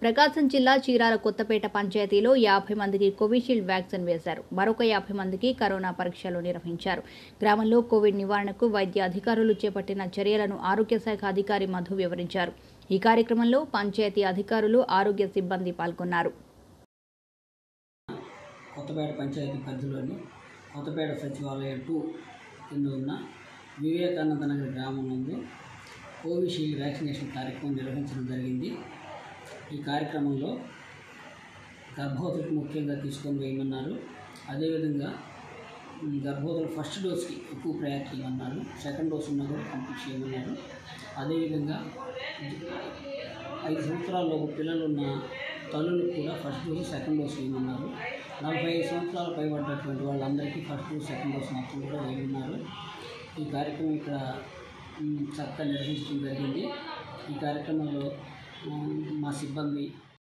ప్రకాశం జిల్లా చీరాల కొత్తపేట పంచాయతీలో యాభై మందికి కోవిషీల్డ్ వ్యాక్సిన్ వేశారు మరొక యాభై మందికి కరోనా పరీక్షలు నిర్వహించారు గ్రామంలో కోవిడ్ నివారణకు వైద్య అధికారులు చేపట్టిన చర్యలను ఆరోగ్య శాఖ అధికారి మధు వివరించారు ఈ కార్యక్రమంలో పంచాయతీ అధికారులు ఆరోగ్య సిబ్బంది పాల్గొన్నారు కొత్తపేట పంచాయతీ పరిధిలోని కొత్తపేట సచివాలయం టూ కింద ఉన్న వివేకానంద నగర్ గ్రామం నందు కోవిషీల్డ్ వ్యాక్సినేషన్ కార్యక్రమం నిర్వహించడం జరిగింది ఈ కార్యక్రమంలో గర్భవతులకు ముఖ్యంగా తీసుకొని వేయమన్నారు అదేవిధంగా ఉమ్, గర్భవతులు ఫస్ట్ డోస్కి ఎక్కువ ప్రయారిటీ ఇవ్వమన్నారు సెకండ్ డోస్ ఉన్నా కూడా కంప్లీట్ చేయమన్నారు అదేవిధంగా ఐదు సంవత్సరాలలోపు పిల్లలు ఉన్న తల్లులకు కూడా ఫస్ట్ డోసు సెకండ్ డోస్ వేయమన్నారు నలభై ఐదు సంవత్సరాలు పైబడ్డటువంటి వాళ్ళందరికీ ఫస్ట్ డోస్ సెకండ్ డోస్ మొత్తం కూడా వేయమన్నారు ఈ కార్యక్రమం ఇక్కడ ఉమ్, చక్కగా నిర్వహించడం జరిగింది ఈ కార్యక్రమంలో ఉమ్, మా సిబ్బంది